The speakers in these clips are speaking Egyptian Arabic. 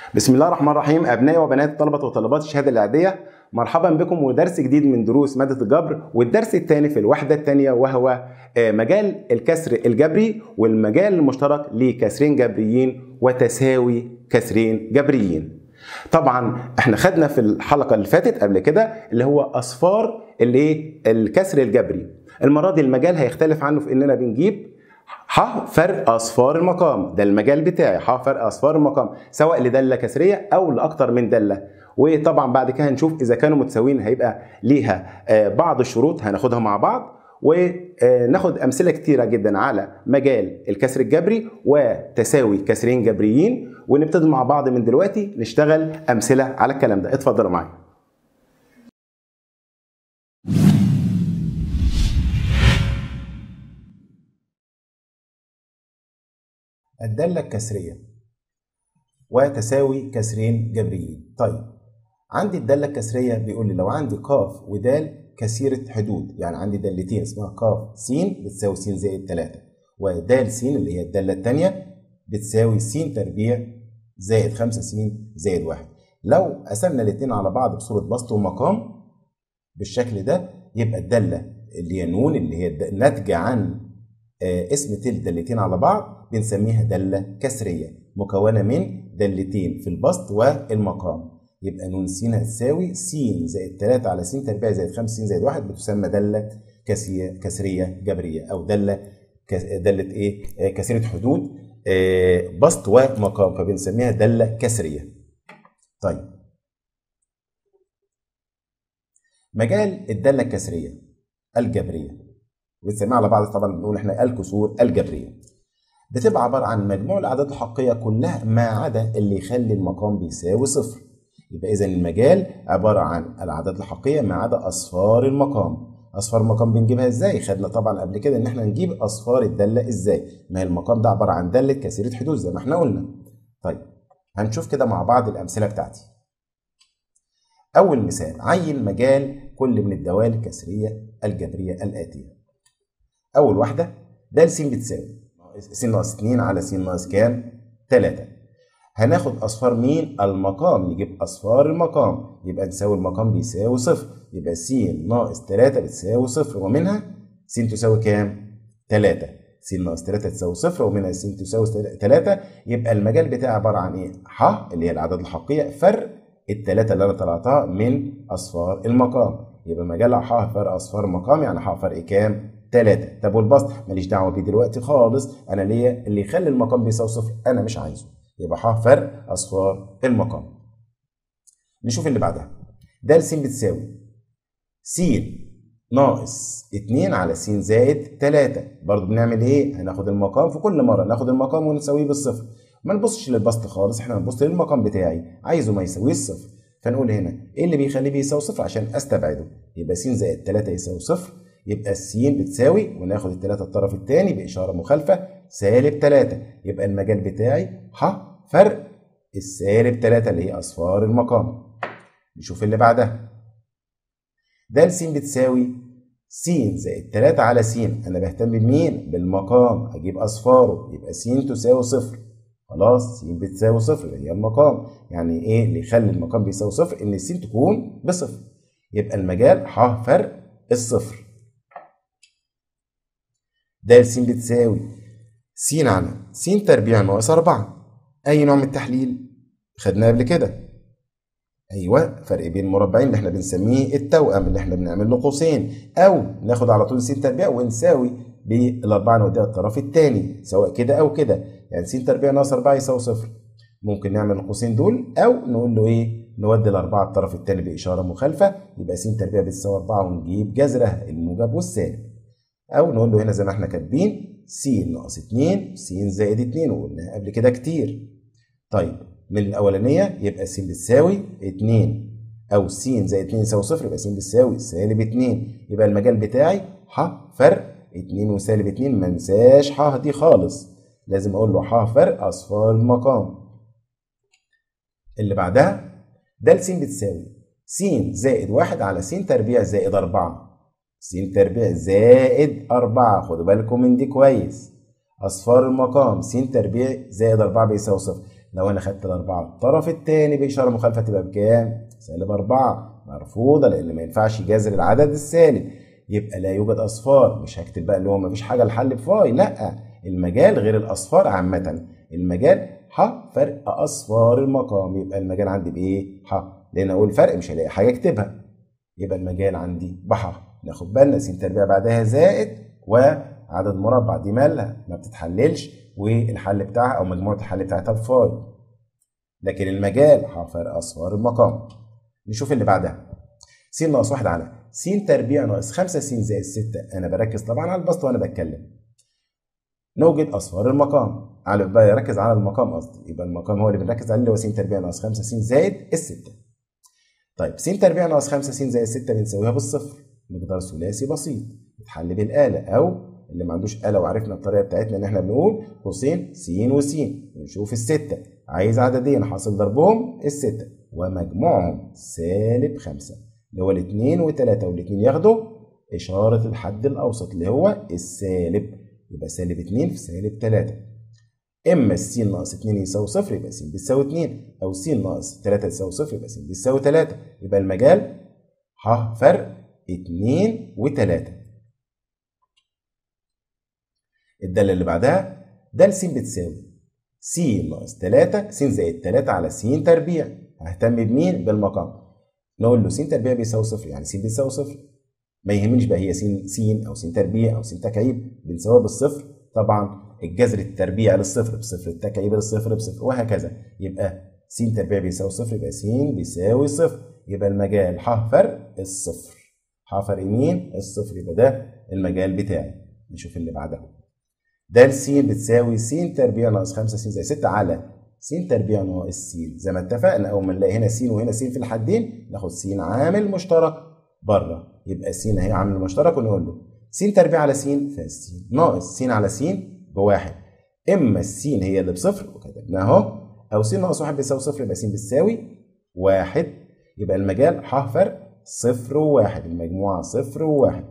بسم الله الرحمن الرحيم ابنائي وبنات طلبه وطالبات الشهاده الاعداديه مرحبا بكم ودرس جديد من دروس ماده الجبر والدرس الثاني في الوحده الثانيه وهو آه، مجال الكسر الجبري والمجال المشترك لكسرين جبريين وتساوي كسرين جبريين طبعا احنا خدنا في الحلقه اللي فاتت قبل كده اللي هو اصفار الايه الكسر الجبري المره دي المجال هيختلف عنه في اننا بنجيب ح فرق اصفار المقام ده المجال بتاعي ح فرق اصفار المقام سواء لداله كسريه او لاكتر من داله وطبعا بعد كده هنشوف اذا كانوا متساويين هيبقى ليها آه، بعض الشروط هناخدها مع بعض وناخد امثله كتيره جدا على مجال الكسر الجبري وتساوي كسرين جبريين ونبتدي مع بعض من دلوقتي نشتغل امثله على الكلام ده اتفضلوا معايا الدالة الكسرية وتساوي كسرين جبريين طيب عندي الدالة الكسرية بيقول لي لو عندي قاف ودال كثيرة حدود يعني عندي دالتين اسمها قاف س بتساوي س زائد 3 ودال س اللي هي الدالة الثانية بتساوي س تربيع زائد 5 س زائد 1 لو قسمنا الاثنين على بعض بصورة بسط ومقام بالشكل ده يبقى الدالة اللي هي نون اللي هي الد- ناتجة عن آه، اسم تلت دالتين على بعض بنسميها دالة كسرية مكونة من دالتين في البسط والمقام يبقى نون س هتساوي س زائد 3 على س تربيع زائد 5 س زائد 1 بتسمى دالة كسية كسرية جبرية أو دالة كس- دالة إيه؟ آه، كسرة حدود آه، بسط ومقام فبنسميها دالة كسرية. طيب مجال الدالة الكسرية الجبرية بنسميها على بعض طبعا بنقول احنا الكسور الجبريه بتبقى عباره عن مجموع الاعداد الحقيقيه كلها ما عدا اللي يخلي المقام بيساوي صفر يبقى اذا المجال عباره عن الاعداد الحقيقيه ما عدا اصفار المقام اصفار المقام بنجيبها ازاي خدنا طبعا قبل كده ان احنا نجيب اصفار الداله ازاي ما هي المقام ده عباره عن داله كثيره حدود زي ما احنا قلنا طيب هنشوف كده مع بعض الامثله بتاعتي اول مثال عين مجال كل من الدوال الكسريه الجبريه الاتيه اول واحده د س بتساوي س ناقص 2 على س ناقص كام 3 هناخد اصفار مين المقام نجيب اصفار المقام يبقى نساوي المقام بيساوي صفر يبقى س ناقص 3 بتساوي صفر ومنها س تساوي كام 3 س ناقص 3 تساوي صفر ومنها س تساوي 3 يبقى المجال بتاعي عباره عن ايه ح اللي هي الاعداد الحقيقيه فرق الثلاثه اللي انا طلعتها من اصفار المقام يبقى مجال ح فرق اصفار المقام يعني ح فرق كام 3 طب والبسط ماليش دعوه بيه دلوقتي خالص انا ليا اللي يخلي المقام بيساوي صفر انا مش عايزه يبقى ح فرق اصفار المقام نشوف اللي بعدها د س بتساوي س ناقص 2 على س زائد 3 برضه بنعمل ايه هناخد المقام في كل مره ناخد المقام ونساويه بالصفر ما نبصش للبسط خالص احنا هنبص للمقام بتاعي عايزه ما يساويش صفر فنقول هنا ايه اللي بيخليه بيساوي صفر عشان استبعده يبقى س زائد 3 يساوي صفر يبقى الس بتساوي وناخد الثلاثه الطرف الثاني باشاره مخالفه سالب 3 يبقى المجال بتاعي ح فرق السالب 3 اللي هي اصفار المقام نشوف اللي بعدها د س بتساوي س زائد 3 على س انا بهتم بمين بالمقام اجيب اصفاره يبقى س تساوي صفر خلاص س بتساوي صفر اللي هي المقام يعني ايه اللي يخلي المقام بيساوي صفر ان س تكون بصفر يبقى المجال ح فرق الصفر د س بتساوي س على س تربيع ناقص 4 اي نوع من التحليل خدناه قبل كده ايوه فرق بين المربعين اللي احنا بنسميه التوأم اللي احنا بنعمل له قوسين او ناخد على طول س تربيع ونساوي بالاربعه نوديها الطرف الثاني سواء كده او كده يعني س تربيع ناقص 4 يساوي صفر ممكن نعمل القوسين دول او نقول له ايه نودي الاربعه الطرف الثاني باشاره مخالفه يبقى س تربيع بتساوي 4 ونجيب جذرها الموجب والسالب او نقول له هنا زي ما احنا كاتبين س ناقص 2 س زائد 2 وقلناها قبل كده كتير طيب من الاولانيه يبقى س بتساوي 2 او س زائد 2 يساوي صفر يبقى س بتساوي سالب 2 يبقى المجال بتاعي ح فرق 2 وسالب 2 ما انساش ح دي خالص لازم اقول له ح فرق اصفار المقام اللي بعدها د س بتساوي س زائد 1 على س تربيع زائد 4 س تربيع زائد 4 خدوا بالكم من دي كويس اصفار المقام س تربيع زائد 4 بيساوي صفر لو انا خدت الاربعه الطرف الثاني باشاره مخالفه تبقى بكام؟ سالب اربعه مرفوضه لان ما ينفعش جذر العدد السالب يبقى لا يوجد اصفار مش هكتب بقى اللي هو ما فيش حاجه الحل بفاي لا المجال غير الاصفار عامه المجال ح فرق اصفار المقام يبقى المجال عندي بايه؟ ح لان اقول فرق مش هلاقي حاجه اكتبها يبقى المجال عندي بح ناخد بالنا س تربيع بعدها زائد وعدد مربع دي مالها ما بتتحللش والحل بتاعها او مجموعه الحل بتاعتها بفاي لكن المجال ح فرق اصفار المقام نشوف اللي بعدها س ناقص واحد على س تربيع ناقص 5 س زائد 6 انا بركز طبعا على البسط وانا بتكلم نوجد اصفار المقام على بقى يركز على المقام قصدي يبقى المقام هو اللي بنركز عليه اللي هو س تربيع ناقص 5 س زائد الستة طيب س تربيع ناقص 5 س زائد 6 بنساويها بالصفر مقدار ثلاثي بسيط يتحل بالآلة أو اللي ما عندوش آلة وعرفنا الطريقة بتاعتنا إن إحنا بنقول قوسين س وس ونشوف الستة عايز عددين حاصل ضربهم الستة ومجموعهم سالب خمسة اللي هو الاثنين والتلاتة والاثنين ياخدوا إشارة الحد الأوسط اللي هو السالب يبقى سالب اتنين في سالب تلاتة إما الس ناقص اتنين يساوي صفر يبقى س بتساوي اتنين أو س ناقص تلاتة يساوي صفر يبقى س بتساوي تلاتة يبقى المجال ح فرق اتنين وتلاتة الدالة اللي بعدها د س بتساوي س ناقص تلاتة س زائد تلاتة على س تربيع ههتم بمين؟ بالمقام نقول له س تربيع بيساوي صفر يعني س بتساوي صفر ما يهمنيش بقى هي س س او س تربيع او س تكعيب بنساويها بالصفر طبعا الجذر التربيع للصفر بصفر التكعيب للصفر بصفر وهكذا يبقى س تربيع بيساوي صفر يبقى س بيساوي صفر يبقى المجال ح فرق الصفر ح فرق مين؟ الصفر يبقى ده المجال بتاعي نشوف اللي بعدها د س بتساوي س تربيع ناقص 5 س زائد 6 على س تربيع ناقص س زي ما اتفقنا اول ما نلاقي هنا س وهنا س في الحدين ناخد س عامل مشترك بره يبقى س اهي عامل مشترك ونقول له س تربيع على س فس ناقص س على س بواحد اما السين هي اللي بصفر وكتبناها اهو او س ناقص واحد بيساوي صفر يبقى س بتساوي واحد يبقى المجال ح فرق صفر وواحد المجموعة صفر وواحد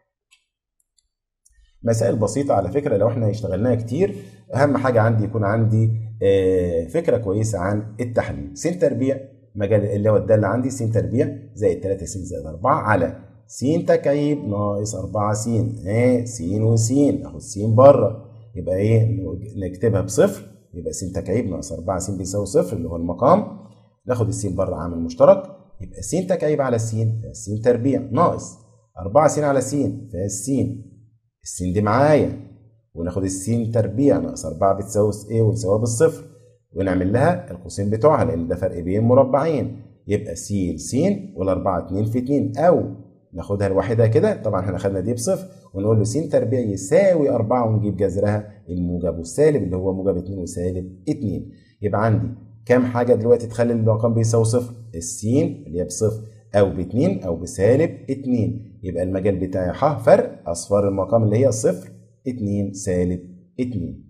مسائل بسيطة على فكرة لو احنا اشتغلناها كتير أهم حاجة عندي يكون عندي فكرة كويسة عن التحليل س تربيع مجال اللي هو الدالة عندي س تربيع زائد 3 س زائد 4 على س تكعيب ناقص 4 س ايه س وس ناخد س بره يبقى ايه نكتبها بصفر يبقى س تكعيب ناقص 4 س بيساوي صفر اللي هو المقام ناخد السين بره عامل مشترك يبقى س تكعيب على س س تربيع ناقص 4 س على س فالس السين دي معايا وناخد السين تربيع ناقص 4 بتساوي ايه ونساويها بالصفر ونعمل لها القوسين بتوعها لان ده فرق بين مربعين يبقى س س والاربعه 2 في 2 او ناخدها لوحدها كده طبعا احنا خدنا دي بصفر ونقول له س تربيع يساوي 4 ونجيب جذرها الموجب والسالب اللي هو موجب 2 وسالب 2 يبقى عندي كام حاجه دلوقتي تخلي المقام بيساوي صفر السين اللي هي بصفر او باتنين او بسالب اتنين يبقى المجال بتاعي ح فرق اصفار المقام اللي هي صفر اتنين سالب اتنين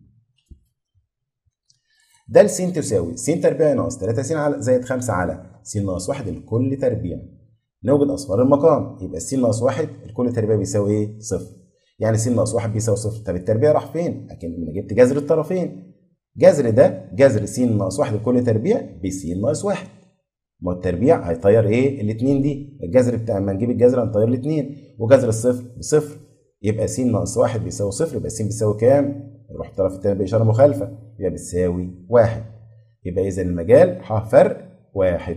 ده س تساوي س تربيع ناقص 3 س على زائد 5 على س ناقص 1 الكل تربيع نوجد اصفار المقام يبقى س ناقص 1 الكل تربيع بيساوي ايه؟ صفر يعني س ناقص 1 بيساوي صفر طب التربيع راح فين؟ اكن انا جبت جذر الطرفين جذر ده جذر س ناقص 1 الكل تربيع بس ناقص 1 ما التربيع هيطير ايه؟ الاثنين دي الجذر بتاع لما نجيب الجذر هنطير الاثنين وجذر الصفر بصفر يبقى س ناقص 1 بيساوي صفر يبقى س بيساوي كام؟ نروح الطرف الثاني بإشارة مخالفة يبقى بتساوي واحد يبقى إذا المجال ح فرق واحد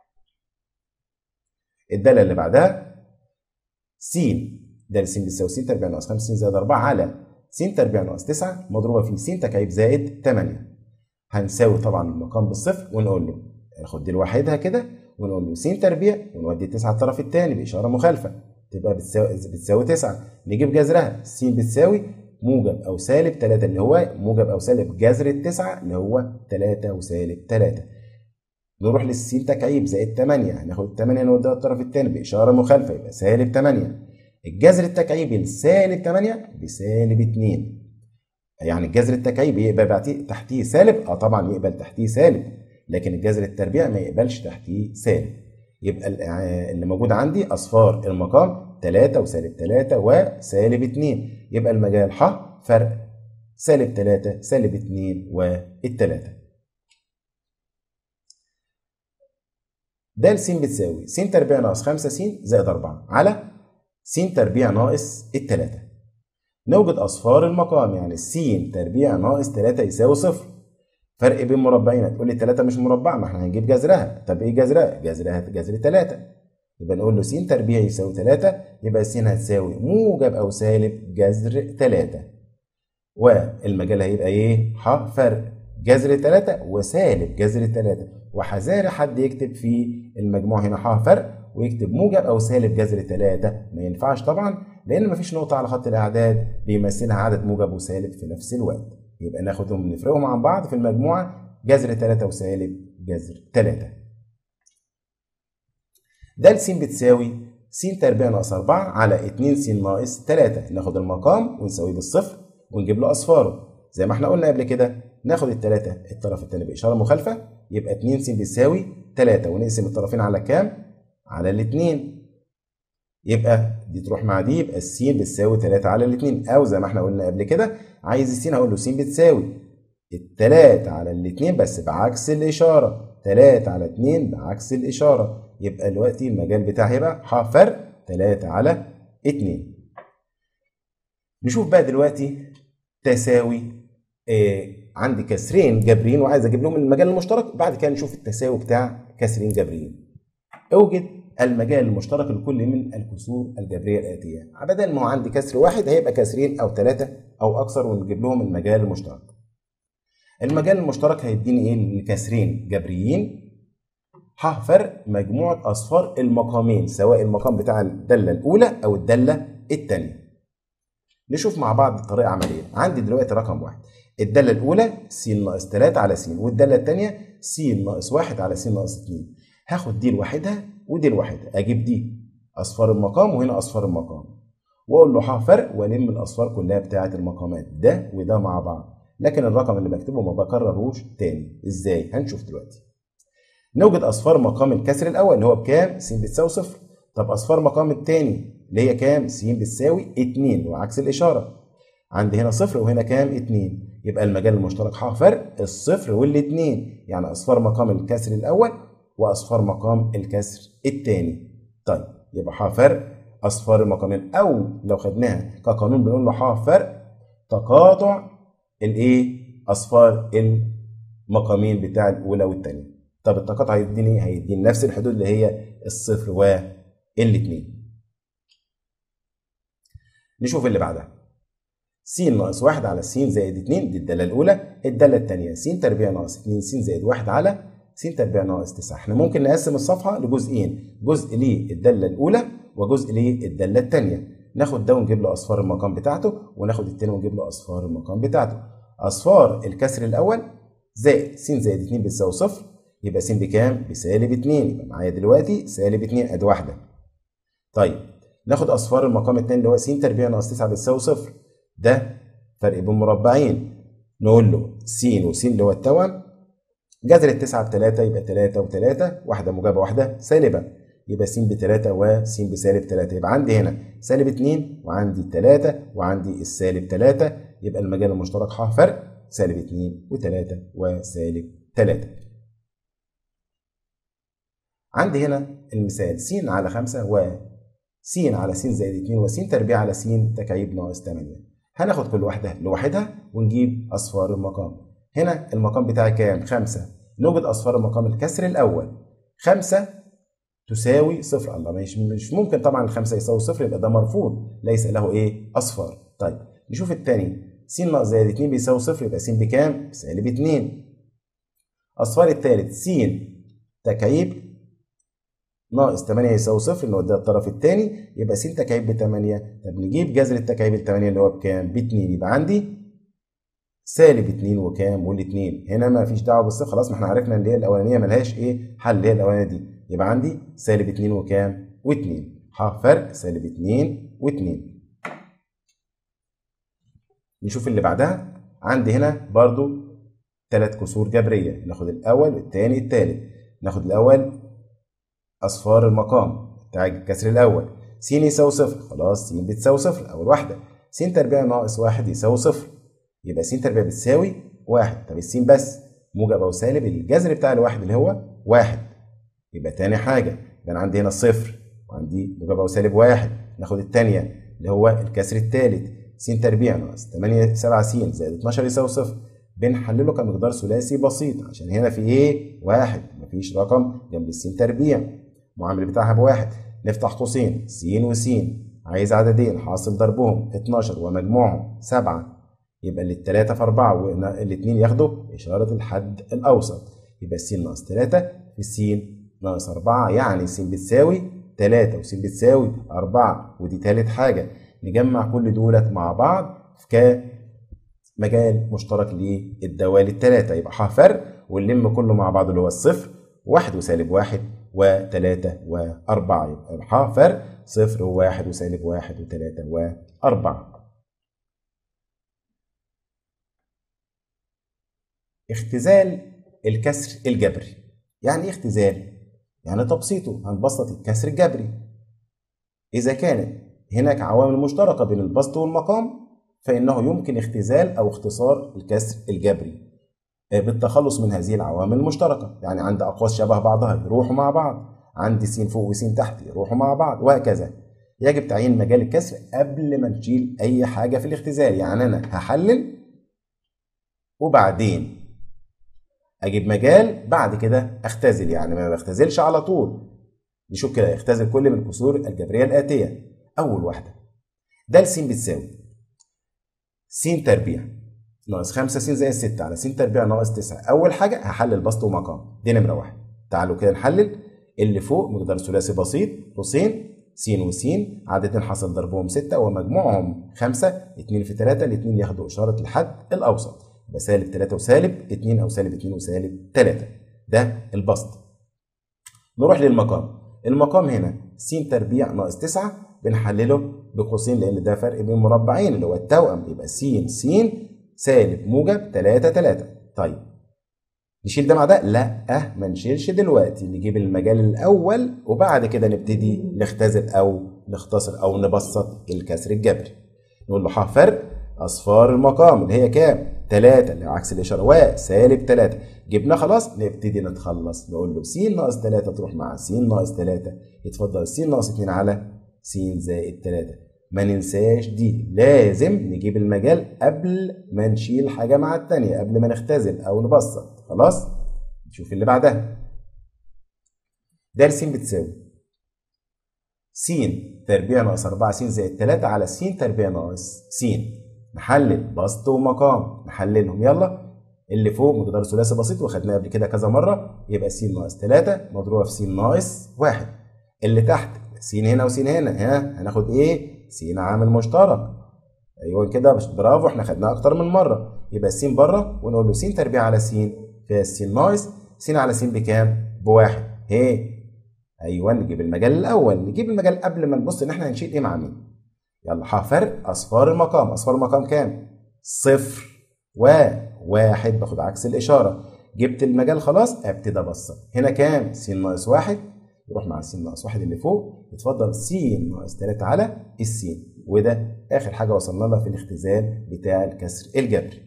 الدالة اللي بعدها س دالة س بتساوي س تربيع ناقص 5 س زائد 4 على س تربيع ناقص 9 مضروبة في س تكعيب زائد 8 هنساوي طبعا المقام بالصفر ونقول له ناخد دي لوحدها كده ونقول له س تربيع ونودي 9 الطرف الثاني بإشارة مخالفة تبقى بتساوي بتساوي 9 نجيب جذرها س بتساوي موجب او سالب 3 اللي هو موجب او سالب جذر التسعة اللي هو 3 وسالب 3 نروح للسين تكعيب زائد 8 هناخد 8 نوديها الطرف الثاني باشاره مخالفه يبقى سالب 8 الجذر التكعيبي لسالب 8 بسالب 2 يعني الجذر التكعيبي يقبل تحتيه سالب اه طبعا يقبل تحتيه سالب لكن الجذر التربيع ما يقبلش تحتيه سالب يبقى اللي موجود عندي اصفار المقام 3 وسالب 3 وسالب 2 يبقى المجال ح فرق سالب 3 سالب 2 والتلاتة د س بتساوي س تربيع ناقص 5 س زائد 4 على س تربيع ناقص التلاتة نوجد أصفار المقام يعني س تربيع ناقص 3 يساوي صفر فرق بين مربعين هتقول لي 3 مش مربع ما احنا هنجيب جذرها طب ايه جذرها؟ جذرها جذر 3 يبقى نقول له س تربيع يساوي 3 يبقى س هتساوي موجب أو سالب جذر 3 والمجال هيبقى ايه؟ ح فرق جذر 3 وسالب جذر 3 وحذاري حد يكتب في المجموع هنا ح فرق ويكتب موجب او سالب جذر 3 ما ينفعش طبعا لان مفيش نقطه على خط الاعداد بيمثلها عدد موجب وسالب في نفس الوقت يبقى ناخدهم نفرقهم عن بعض في المجموعه جذر 3 وسالب جذر 3 د س بتساوي س تربيع ناقص 4 على 2 س ناقص 3 ناخد المقام ونساويه بالصفر ونجيب له اصفاره زي ما احنا قلنا قبل كده ناخد الثلاثة الطرف الثاني بإشارة مخالفة يبقى 2 س بيساوي 3 ونقسم الطرفين على كام؟ على الاثنين يبقى دي تروح مع دي يبقى الس بتساوي 3 على الاثنين أو زي ما احنا قلنا قبل كده عايز الس هقول له س بتساوي التلاتة على الاثنين بس بعكس الإشارة 3 على 2 بعكس الإشارة يبقى دلوقتي المجال بتاعي هيبقى ح فرق 3 على 2 نشوف بقى دلوقتي تساوي آه عندي كسرين جبريين وعايز اجيب لهم المجال المشترك بعد كده نشوف التساوي بتاع كسرين جبريين اوجد المجال المشترك لكل من الكسور الجبريه الاتيه بدل ما هو عندي كسر واحد هيبقى كسرين او ثلاثه او اكثر ونجيب لهم المجال المشترك المجال المشترك هيديني ايه لكسرين جبريين ح فرق مجموعه اصفار المقامين سواء المقام بتاع الداله الاولى او الداله الثانيه نشوف مع بعض الطريقه عمليه عندي دلوقتي رقم واحد الدالة الأولى س ناقص 3 على س والدالة الثانية س ناقص 1 على س ناقص 2 هاخد دي لوحدها ودي لوحدها أجيب دي أصفار المقام وهنا أصفار المقام وأقول له ح فرق وألم الأصفار كلها بتاعة المقامات ده وده مع بعض لكن الرقم اللي بكتبه ما بكرروش تاني إزاي؟ هنشوف دلوقتي نوجد أصفار مقام الكسر الأول اللي هو بكام؟ س بتساوي صفر طب أصفار مقام الثاني اللي هي كام؟ س بتساوي 2 وعكس الإشارة عندي هنا صفر وهنا كام؟ 2 يبقى المجال المشترك ح فرق الصفر والاثنين يعني اصفار مقام الكسر الاول واصفار مقام الكسر الثاني طيب يبقى ح فرق اصفار المقامين او لو خدناها كقانون بنقول له ح فرق تقاطع الايه اصفار المقامين بتاع الاولى والثانيه طب التقاطع هيديني هيديني نفس الحدود اللي هي الصفر والاثنين نشوف اللي بعدها س ناقص 1 على س زائد 2 دي الداله الاولى الداله الثانيه س تربيع ناقص 2 س زائد 1 على س تربيع ناقص 9 احنا ممكن نقسم الصفحه لجزئين جزء للداله الاولى وجزء للداله الثانيه ناخد ده ونجيب له اصفار المقام بتاعته وناخد الثاني ونجيب له اصفار المقام بتاعته اصفار الكسر الاول زائد س زائد 2 بتساوي صفر يبقى س بكام بسالب 2 يبقى معايا دلوقتي سالب 2 ادي واحده طيب ناخد اصفار المقام الثاني اللي هو س تربيع ناقص 9 بتساوي صفر ده فرق بين مربعين نقول له س وس اللي هو التوأم جذر التسعة بتلاتة يبقى تلاتة وتلاتة واحدة موجبة واحدة سالبة يبقى س بتلاتة وس بسالب تلاتة يبقى عندي هنا سالب اتنين وعندي تلاتة وعندي السالب تلاتة يبقى المجال المشترك ح فرق سالب اتنين وتلاتة وسالب تلاتة عندي هنا المثال س على خمسة و س على س زائد اتنين وس تربيع على س تكعيب ناقص تمانية هناخد كل واحدة لوحدها ونجيب أصفار المقام هنا المقام بتاعي كام؟ خمسة نوجد أصفار المقام الكسر الأول خمسة تساوي صفر الله مش مش ممكن طبعا الخمسة يساوي صفر يبقى ده مرفوض ليس له إيه؟ أصفار طيب نشوف التاني س ناقص زائد 2 بيساوي صفر يبقى س بكام؟ بسالب 2 أصفار التالت س تكعيب ناقص 8 يساوي صفر نوديها الطرف الثاني يبقى س تكعيب ب 8 طب نجيب جذر التكعيب ال 8 اللي هو بكام؟ ب 2 يبقى عندي سالب 2 وكام؟ والاثنين هنا ما فيش دعوه بالصفر خلاص ما احنا عرفنا ان هي الاولانيه ملهاش ايه؟ حل اللي هي الاولانيه دي يبقى عندي سالب 2 وكام؟ و2 ح فرق سالب 2 و2 نشوف اللي بعدها عندي هنا برضو ثلاث كسور جبريه ناخد الاول والثاني الثالث ناخد الاول اصفار المقام بتاع الكسر الاول س يساوي صفر خلاص س بتساوي صفر اول واحده س تربيع ناقص واحد يساوي صفر يبقى س تربيع بتساوي واحد طب الس بس موجب او سالب الجذر بتاع الواحد اللي هو واحد يبقى تاني حاجة يبقى أنا عندي هنا صفر وعندي موجب أو سالب واحد ناخد التانية اللي هو الكسر الثالث س تربيع ناقص 8 7 س زائد 12 يساوي صفر بنحلله كمقدار ثلاثي بسيط عشان هنا في ايه؟ واحد مفيش رقم جنب الس تربيع المعامل بتاعها بواحد نفتح قوسين س وس عايز عددين حاصل ضربهم 12 ومجموعهم 7 يبقى اللي التلاتة في أربعة والاتنين ياخدوا إشارة الحد الأوسط يبقى س ناقص تلاتة في س ناقص أربعة يعني س بتساوي تلاتة وس بتساوي أربعة ودي تالت حاجة نجمع كل دولت مع بعض كمجال مشترك للدوال التلاتة يبقى ح فرق ونلم كله مع بعض اللي هو الصفر واحد وسالب واحد وتلاتة وأربعة يبقى ح فرق صفر وواحد وسالب واحد وتلاتة وأربعة اختزال الكسر الجبري يعني ايه اختزال؟ يعني تبسيطه هنبسط الكسر الجبري إذا كانت هناك عوامل مشتركة بين البسط والمقام فإنه يمكن اختزال أو اختصار الكسر الجبري بالتخلص من هذه العوامل المشتركة يعني عند أقواس شبه بعضها يروحوا مع بعض عندي س فوق وس تحت يروحوا مع بعض وهكذا يجب تعيين مجال الكسر قبل ما نشيل أي حاجة في الاختزال يعني أنا هحلل وبعدين اجيب مجال بعد كده اختزل يعني ما بختزلش على طول نشوف كده اختزل كل من الكسور الجبريه الاتيه اول واحده ده س بتساوي س تربيع ناقص 5 س زائد 6 على س تربيع ناقص 9 اول حاجه هحلل بسط ومقام دي نمره واحد تعالوا كده نحلل اللي فوق مقدار ثلاثي بسيط قوسين س وس عددين حصل ضربهم 6 ومجموعهم 5 2 في 3 الاثنين ياخدوا اشاره الحد الاوسط يبقى سالب 3 وسالب 2 او سالب 2 وسالب 3 ده البسط نروح للمقام المقام هنا س تربيع ناقص 9 بنحلله بقوسين لان ده فرق بين مربعين اللي هو التوأم يبقى س س سالب موجب 3 3 طيب نشيل ده مع ده؟ لا أه ما نشيلش دلوقتي نجيب المجال الأول وبعد كده نبتدي نختزل أو نختصر أو نبسط الكسر الجبري نقول له ح فرق أصفار المقام اللي هي كام؟ 3 اللي عكس الإشارة و سالب 3 جبنا خلاص نبتدي نتخلص نقول له س ناقص 3 تروح مع س ناقص 3 يتفضل س ناقص 2 على س زائد 3 ما ننساش دي لازم نجيب المجال قبل ما نشيل حاجة مع التانية قبل ما نختزل أو نبسط خلاص نشوف اللي بعدها ده س بتساوي س تربيع ناقص 4 س زائد 3 على س تربيع ناقص س نحلل بسط ومقام نحللهم يلا اللي فوق مقدار ثلاثي بسيط وخدناه قبل كده كذا مره يبقى س ناقص 3 مضروبه في س ناقص 1 اللي تحت س هنا وس هنا ها هناخد ايه؟ س عامل مشترك ايوه كده برافو احنا خدناه اكتر من مره يبقى س بره ونقول له س تربيع على س فيها س ناقص س على س بكام؟ بواحد هي ايوه نجيب المجال الاول نجيب المجال قبل ما نبص ان احنا هنشيل ايه مع مين يلا ح فرق اصفار المقام اصفار المقام كام صفر وواحد باخد عكس الاشاره جبت المجال خلاص ابتدي ابسط هنا كام س ناقص واحد يروح مع س ناقص واحد اللي فوق يتفضل س ناقص 3 على السين وده اخر حاجه وصلنا لها في الاختزال بتاع الكسر الجبري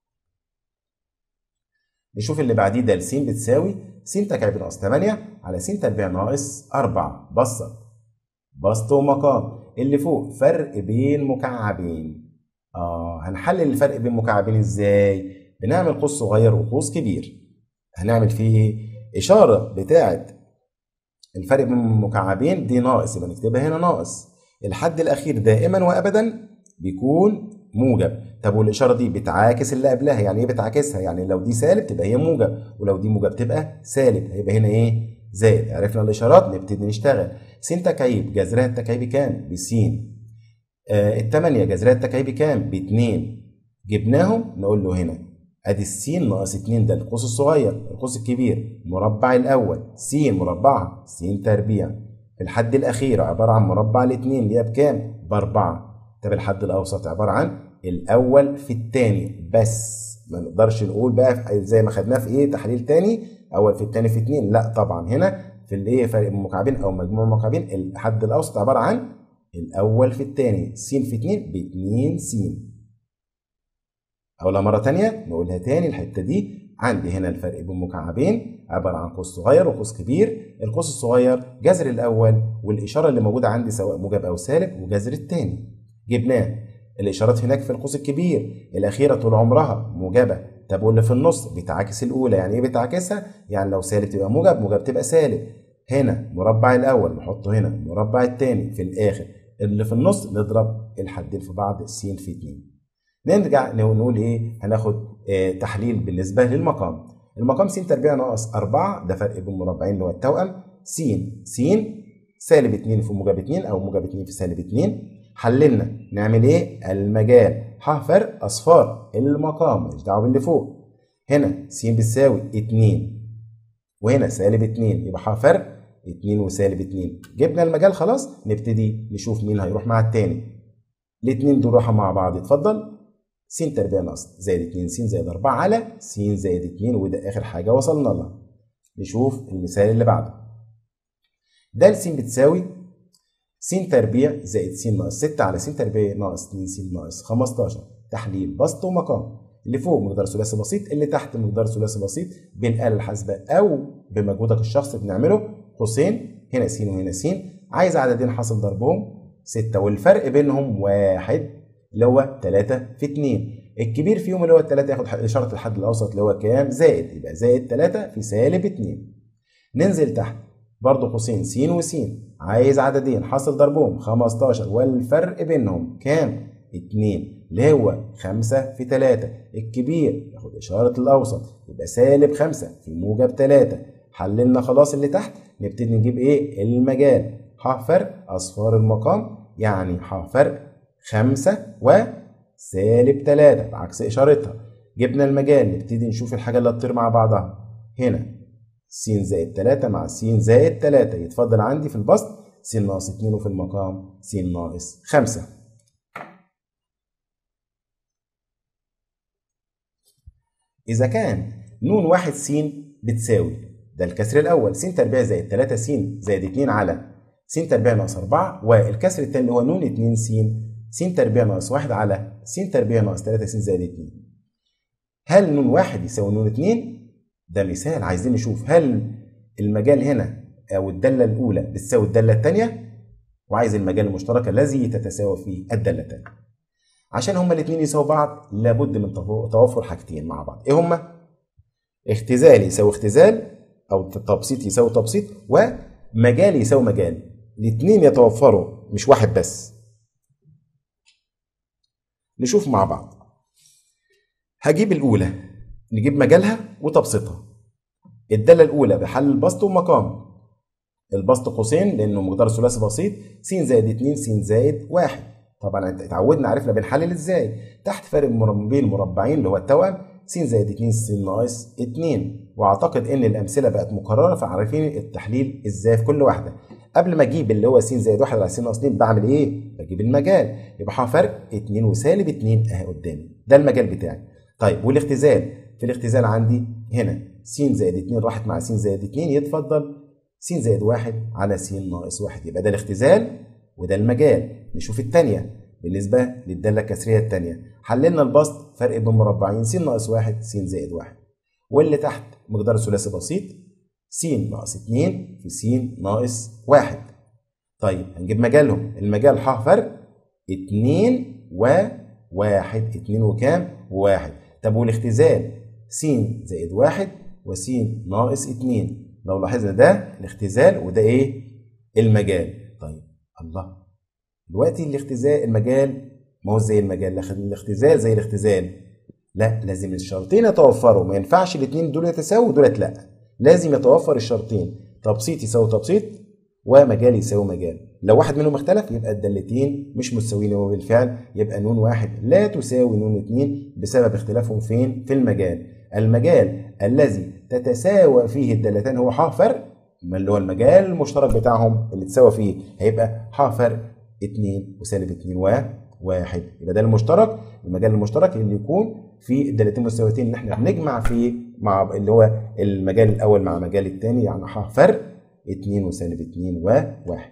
نشوف اللي بعديه ده س بتساوي س تكعيب ناقص 8 على س تربيع ناقص 4 بسط بسط ومقام اللي فوق فرق بين مكعبين اه هنحلل الفرق بين مكعبين ازاي بنعمل قوس صغير وقوس كبير هنعمل فيه اشاره بتاعه الفرق بين مكعبين دي ناقص يبقى نكتبها هنا ناقص الحد الاخير دائما وابدا بيكون موجب طب والاشاره دي بتعاكس اللي قبلها يعني ايه بتعاكسها يعني لو دي سالب تبقى هي موجب ولو دي موجب تبقى سالب هيبقى هنا ايه زائد عرفنا الاشارات نبتدي نشتغل س تكعيب جذرها التكعيبي كام بس آه الثمانية جذرها التكعيبي كام باتنين جبناهم نقول له هنا ادي السين ناقص اتنين ده القوس الصغير القوس الكبير مربع الاول س مربعها س تربيع الحد الاخير عباره عن مربع الاثنين اللي هي بكام باربعه طب الحد الاوسط عباره عن الاول في الثاني بس ما نقدرش نقول بقى زي ما خدناه في ايه تحليل تاني اول في الثاني في اثنين لا طبعا هنا في الايه فرق المكعبين او مجموع المكعبين الحد الاوسط عباره عن الاول في الثاني س في 2 ب 2 س اقولها مره ثانيه نقولها تاني الحته دي عندي هنا الفرق بين مكعبين عباره عن قوس صغير وقوس كبير القوس الصغير جذر الاول والاشاره اللي موجوده عندي سواء موجب او سالب وجذر الثاني جبناه الاشارات هناك في القوس الكبير الاخيره طول عمرها موجبه طب واللي في النص بتعاكس الاولى يعني ايه بتعاكسها يعني لو سالب تبقى موجب موجب تبقى سالب هنا مربع الاول نحطه هنا مربع الثاني في الاخر اللي في النص نضرب الحدين في بعض س في 2 نرجع نقول ايه هناخد اه تحليل بالنسبه للمقام المقام س تربيع ناقص 4 ده فرق بين مربعين اللي هو التوأم س س سالب 2 في موجب 2 او موجب 2 في سالب 2 حللنا نعمل ايه المجال ح فرق اصفار المقام مش دعوه باللي فوق هنا س بتساوي 2 وهنا سالب 2 يبقى ح فرق 2 وسالب 2 جبنا المجال خلاص نبتدي نشوف مين هيروح مع التاني الاثنين دول راحوا مع بعض اتفضل س تربيع ناقص زائد 2 س زائد 4 على س زائد 2 وده اخر حاجه وصلنا لها نشوف المثال اللي بعده د س بتساوي س تربيع زائد س ناقص 6 على س تربيع ناقص 2 س ناقص 15 تحليل بسط ومقام اللي فوق مقدار ثلاثي بسيط اللي تحت مقدار ثلاثي بسيط بالآلة الحاسبة أو بمجهودك الشخصي بنعمله قوسين هنا س وهنا س عايز عددين حاصل ضربهم 6 والفرق بينهم واحد اللي هو 3 في 2 الكبير فيهم اللي هو الثلاثة ياخد إشارة الحد الأوسط اللي هو كام؟ زائد يبقى زائد 3 في سالب 2 ننزل تحت برضه قوسين س وس عايز عددين حاصل ضربهم 15 والفرق بينهم كام؟ 2 اللي هو 5 في 3 الكبير ياخد إشارة الأوسط يبقى سالب 5 في موجب 3 حللنا خلاص اللي تحت نبتدي نجيب إيه؟ المجال ح فرق أصفار المقام يعني ح فرق 5 وسالب 3 بعكس إشارتها جبنا المجال نبتدي نشوف الحاجة اللي هتطير مع بعضها هنا س زائد 3 مع س زائد 3 يتفضل عندي في البسط س ناقص 2 وفي المقام س ناقص 5 إذا كان ن واحد س بتساوي ده الكسر الأول س تربيع زائد 3 س زائد 2 على س تربيع ناقص 4 والكسر الثاني اللي هو ن 2 س س تربيع ناقص 1 على س تربيع ناقص 3 س زائد 2 هل ن واحد يساوي ن 2 ده مثال عايزين نشوف هل المجال هنا او الداله الاولى بتساوي الداله الثانيه وعايز المجال المشترك الذي تتساوى فيه الداله الثانيه عشان هما الاثنين يساووا بعض لابد من توافر حاجتين مع بعض ايه هما اختزال يساوي اختزال او تبسيط يساوي تبسيط ومجال يساوي مجال الاثنين يتوفروا مش واحد بس نشوف مع بعض هجيب الاولى نجيب مجالها وتبسيطها الدالة الأولى بحل البسط ومقام البسط قوسين لأنه مقدار ثلاثي بسيط س زائد 2 س زائد 1 طبعا اتعودنا عرفنا بنحلل ازاي تحت فارق بين المربعين اللي هو التوأم س زائد 2 س ناقص 2 واعتقد ان الامثله بقت مكرره فعارفين التحليل ازاي في كل واحده قبل ما اجيب اللي هو س زائد 1 على س ناقص 2 بعمل ايه بجيب المجال يبقى ح فرق 2 وسالب 2 اهي قدامي ده المجال بتاعي طيب والاختزال في الاختزال عندي هنا س زائد 2 راحت مع س زائد 2 يتفضل س زائد 1 على س ناقص 1 يبقى ده الاختزال وده المجال نشوف الثانيه بالنسبه للداله الكسريه الثانيه حللنا البسط فرق بين مربعين س ناقص 1 س زائد 1 واللي تحت مقدار ثلاثي بسيط س ناقص 2 في س ناقص 1 طيب هنجيب مجالهم المجال ح فرق 2 و1 2 وكام؟ و1 طب والاختزال س زائد 1 وس ناقص 2 لو لاحظنا ده الاختزال وده ايه؟ المجال طيب الله دلوقتي الاختزال المجال ما هو زي المجال الاختزال زي الاختزال لا لازم الشرطين يتوفروا ما ينفعش الاثنين دول يتساووا ودولت لا لازم يتوفر الشرطين تبسيط يساوي تبسيط ومجال يساوي مجال لو واحد منهم اختلف يبقى الدالتين مش متساويين وبالفعل يبقى نون واحد لا تساوي نون اتنين بسبب اختلافهم فين في المجال المجال الذي تتساوى فيه الدالتان هو ح فرق اللي هو المجال المشترك بتاعهم اللي تساوى فيه هيبقى ح فرق 2 وسالب 2 و 1 يبقى ده المشترك المجال المشترك اللي يكون في الدالتين متساويتين اللي احنا بنجمع فيه مع اللي هو المجال الاول مع المجال الثاني يعني ح فرق 2 وسالب 2 و 1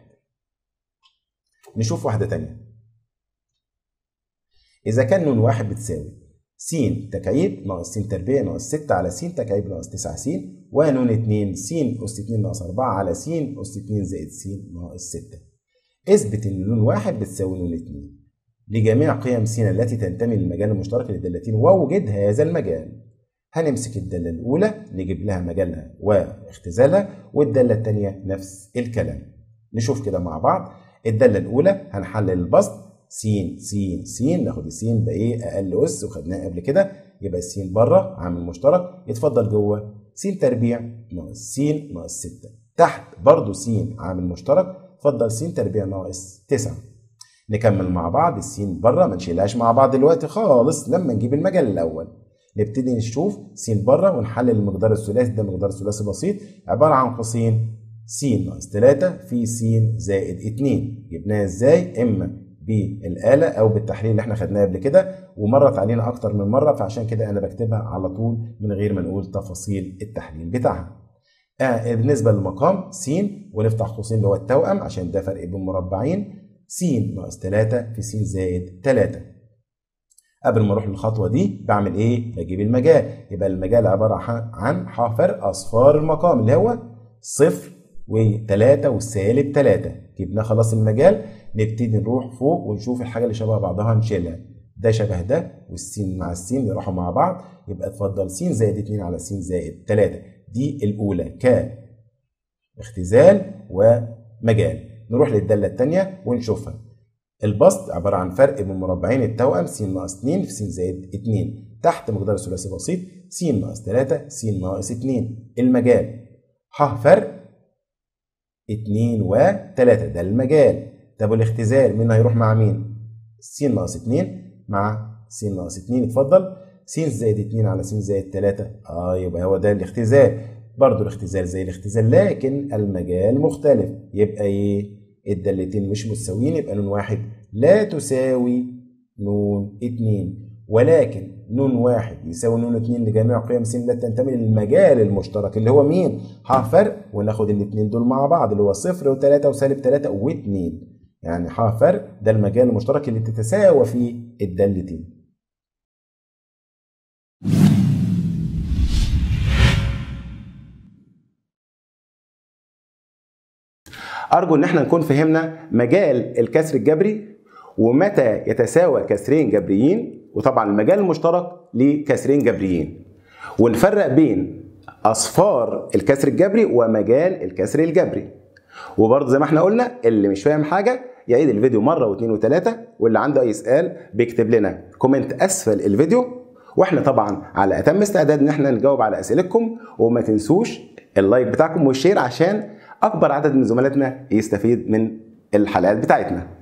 نشوف واحده ثانيه اذا كان نون واحد بتساوي س تكعيب ناقص س تربيع ناقص 6 على س تكعيب ناقص 9 س ونون 2 س أس 2 ناقص 4 على س أس 2 زائد س ناقص 6 اثبت ان نون 1 بتساوي نون 2 لجميع قيم س التي تنتمي للمجال المشترك للدالتين ووجد هذا المجال هنمسك الدالة الأولى نجيب لها مجالها واختزالها والدالة الثانية نفس الكلام نشوف كده مع بعض الدالة الأولى هنحلل البسط س س س ناخد السين بإيه أقل أس وخدناها قبل كده يبقى السين بره عامل مشترك يتفضل جوه س تربيع ناقص س ناقص 6 تحت برضو س عامل مشترك اتفضل س تربيع ناقص 9 نكمل مع بعض السين بره ما نشيلهاش مع بعض دلوقتي خالص لما نجيب المجال الاول نبتدي نشوف س بره ونحلل المقدار الثلاثي ده مقدار ثلاثي بسيط عباره عن قوسين س ناقص 3 في س زائد 2 جبناها ازاي اما بالآلة أو بالتحليل اللي احنا خدناه قبل كده ومرت علينا أكتر من مرة فعشان كده أنا بكتبها على طول من غير ما نقول تفاصيل التحليل بتاعها. آه بالنسبة للمقام س ونفتح قوسين اللي هو التوأم عشان ده فرق بين مربعين س ناقص 3 في س زائد 3 قبل ما اروح للخطوه دي بعمل ايه بجيب المجال يبقى المجال عباره عن ح فرق اصفار المقام اللي هو صفر و3 والسالب 3 جبنا خلاص المجال نبتدي نروح فوق ونشوف الحاجه اللي شبه بعضها نشيلها ده شبه ده والسين مع السين يروحوا مع بعض يبقى اتفضل س زائد 2 على س زائد 3 دي الاولى ك اختزال ومجال نروح للداله الثانيه ونشوفها البسط عباره عن فرق بين مربعين التوأم س ناقص 2 في س زائد 2 تحت مقدار ثلاثي بسيط س ناقص 3 س ناقص 2 المجال ح فرق 2 و3 ده المجال طب والاختزال مين هيروح مع مين؟ س ناقص 2 مع س ناقص 2 اتفضل س زائد 2 على س زائد 3 اه يبقى هو ده الاختزال برضه الاختزال زي الاختزال لكن المجال مختلف يبقى ايه؟ الدالتين مش متساويين يبقى نون واحد لا تساوي نون اتنين ولكن نون واحد يساوي نون اتنين لجميع قيم س التي تنتمي للمجال المشترك اللي هو مين؟ ح فرق وناخد الاتنين دول مع بعض اللي هو صفر وتلاتة وسالب تلاتة واتنين يعني ح فرق ده المجال المشترك اللي تتساوى فيه الدالتين أرجو إن احنا نكون فهمنا مجال الكسر الجبري ومتى يتساوى كسرين جبريين وطبعا المجال المشترك لكسرين جبريين ونفرق بين أصفار الكسر الجبري ومجال الكسر الجبري وبرضه زي ما احنا قلنا اللي مش فاهم حاجة يعيد الفيديو مرة واثنين وثلاثة واللي عنده أي سؤال بيكتب لنا كومنت أسفل الفيديو واحنا طبعا على أتم استعداد إن احنا نجاوب على أسئلتكم وما تنسوش اللايك بتاعكم والشير عشان اكبر عدد من زملاتنا يستفيد من الحلقات بتاعتنا